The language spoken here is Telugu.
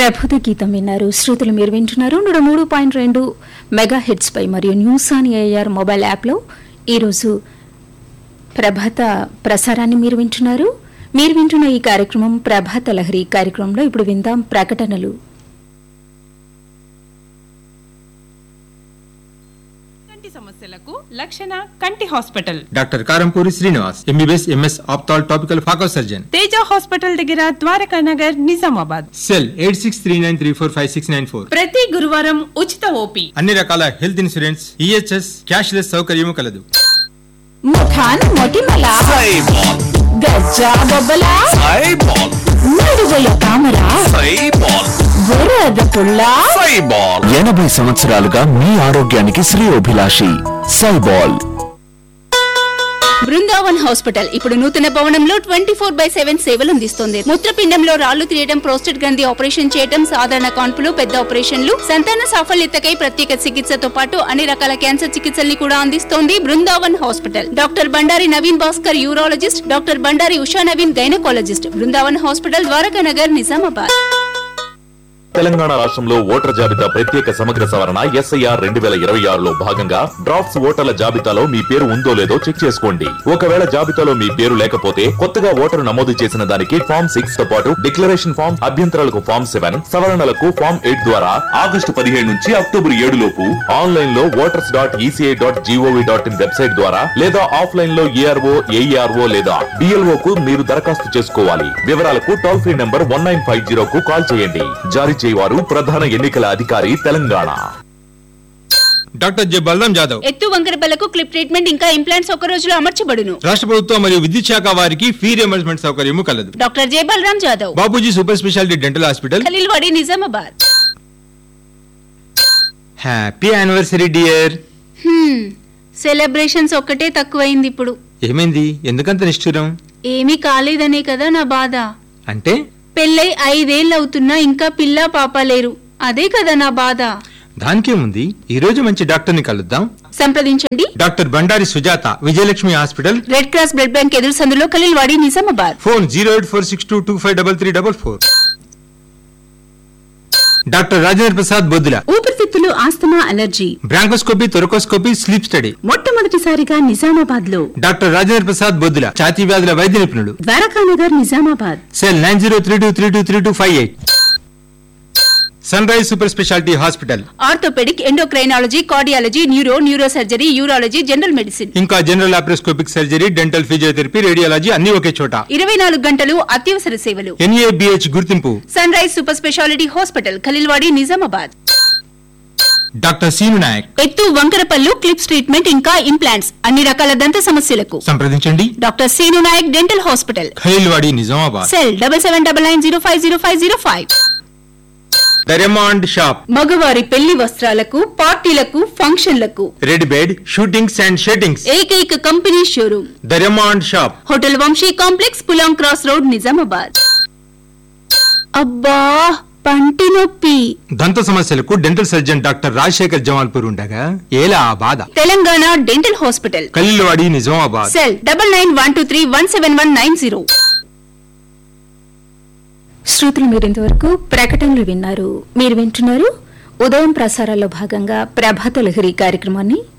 ప్రబుధ గీతం విన్నారు శ్రోతలు మీరు వింటున్నారు నూట మూడు పాయింట్ రెండు మెగా హెడ్స్ పై మరియు న్యూస్ ఆన్ ఏఆర్ మొబైల్ యాప్లో ఈరోజు ప్రభాత ప్రసారాన్ని మీరు వింటున్నారు మీరు వింటున్న ఈ కార్యక్రమం ప్రభాత లహరి కార్యక్రమంలో ఇప్పుడు విందాం ప్రకటనలు కంటి సమస్యలకు లక్షణ కంటి hospital doctor Karampuri Srinivas MBBS MS ophthal topical phaco surgeon Teja hospital దగ్గర Dwaraka Nagar Nizamabad cell eight six three nine three four five six nine four ప్రతి గురువారం ఉచిత ఓపీ అన్ని రకాల హెల్త్ ఇన్సూరెన్స్ ఈహెచ్ఎస్ క్యాష్లెస్ సౌకర్యము కలదు ముఖాన్ మొటిమల సైబాల్ గజ్జా బొబ్బల సైబాల్ నడుగుల తామర సైబాల్ బురద పుల్ల సైబాల్ ఎనభై సంవత్సరాలుగా మీ ఆరోగ్యానికి శ్రేయోభిలాషి సైబాల్ బృందావన్ హాస్పిటల్ ఇప్పుడు నూతన భవనంలో ట్వంటీ ఫోర్ బై సెవెన్ సేవలు అందిస్తుంది మూత్రపిండంలో రాళ్లు తీయడం ప్రోస్టేట్ గ్రంథి ఆపరేషన్ చేయడం సాధారణ కాన్పులు పెద్ద ఆపరేషన్లు సంతాన సాఫల్యతకై ప్రత్యేక చికిత్సతో పాటు అన్ని రకాల క్యాన్సర్ చికిత్సల్ని కూడా అందిస్తోంది Brindavan hospital doctor Bandari Naveen Bhaskar urologist doctor Bandari Usha Naveen gynaecologist Brindavan hospital Dwaraka Nagar Nizamabad Telangana రాష్ట్రంలో ఓటర్ జాబితా ప్రత్యేక సమగ్ర సవరణ ఎస్ఐఆర్ రెండు వేల ఇరవై ఆరులో భాగంగా డ్రాఫ్ట్స్ ఓటర్ల జాబితాలో మీ పేరు ఉందో లేదో చెక్ చేసుకోండి ఒకవేళ జాబితాలో మీ పేరు లేకపోతే కొత్తగా ఓటరు నమోదు చేసిన దానికి ఫామ్ సిక్స్ తో పాటు డిక్లరేషన్ ఫామ్ అభ్యంతరాలకు ఫామ్ సెవెన్ సవరణలకు ఫామ్ ఎయిట్ ద్వారా ఆగస్టు పదిహేడు నుంచి అక్టోబర్ ఏడు లోపు ఆన్లైన్ లో voters dot ECI dot GOV dot in website ద్వారా లేదా ఆఫ్లైన్ లో ఏఆర్ఓ ఏఈఆర్ఓ లేదా డిఎల్ఓ కు మీరు దరఖాస్తు చేసుకోవాలి వివరాలకు toll free number one nine five zero కు కాల్ చేయండి జారీ చేయవారు ప్రధాన ఎన్నికల అధికారి తెలంగాణ డాక్టర్ జె బలరాం జాదవ్ ఎత్తు వంకరబలకు క్లిప్ ట్రీట్మెంట్ ఇంకా ఇంప్లాంట్స్ ఒక రోజులో అమర్చబడును రాష్ట్ర ప్రభుత్వం మరియు విద్యుత్ శాఖ వారికి ఫీ రియంబర్స్మెంట్ సౌకర్యము కలదు doctor J Balaram Jadhav Babuji super speciality dental hospital Khaleelwadi Nizamabad happy anniversary dear hmm, celebrations ఒక్కటే తక్కువైంది ఇప్పుడు ఏమైంది ఎందుకంత నిష్ఠురం ఏమీ కాలేదనే కదా నా బాధ అంటే పెళ్ళై ఐదేళ్ళు అవుతున్నా ఇంకా పిల్ల పాప లేరు అదే కదా నా బాధ దానికేముంది ఈ రోజు మంచి డాక్టర్ ని కలుద్దాం సంప్రదించండి doctor Bandari Sujatha Vijayalakshmi hospital red cross blood bank ఎదురు సందులో Khaleelwadi Nizamabad phone zero eight four six two two five double three double four doctor Rajendra Prasad Boddula ఊపిరితిత్తులు asthma allergy bronchoscopy thoracoscopy sleep study మొట్టమొదటిసారిగా నిజామాబాద్ లో డాక్టర్ రాజేంద్ర ప్రసాద్ బొద్దుల ఛాతీ వ్యాధుల వైద్య నిపుణుడు Dwarakanagar Nizamabad cell nine zero three two three two three two five eight sunrise super speciality hospital orthopaedic endocrinology cardiology neuro neuro surgery urology general medicine ఇంకా general laparoscopic surgery dental physiotherapy radiology అన్ని ఒకే చోట ఇరవై నాలుగు గంటలు అత్యవసర సేవలు ఎన్ఏబిహెచ్ గుర్తింపు sunrise super speciality hospital Khaleelwadi Nizamabad doctor Seenu Nayak ఎత్తు వంకరపల్లు క్లిప్స్ ట్రీట్మెంట్ ఇంకా ఇంప్లాంట్స్ అన్ని రకాల దంత సమస్యలకు సంప్రదించండి doctor Seenu Nayak dental hospital Khaleelwadi Nizamabad cell double seven double nine zero five zero five zero five the Raymond shop మగవారి పెళ్లి వస్త్రాలకు పార్టీలకు ఫంక్షన్లకు రెడ్ బెడ్ షూటింగ్స్ అండ్ షెటింగ్స్ ఏకైక company showroom the Raymond shop hotel Vamsi complex Pulang cross road Nizamabad అబ్బా పంటి నొప్పి దంత సమస్యలకు dental surgeon doctor Rajasekhar Jamalpur ఉండగా ఏలా ఆ బాధ Telangana dental hospital Khaleelwadi Nizamabad cell double nine one two three one seven one nine zero శ్రోతలు మీరు ఇంతవరకు ప్రకటనలు విన్నారు మీరు వింటున్నారు ఉదయం ప్రసారాల్లో భాగంగా ప్రభాత లహరి కార్యక్రమాన్ని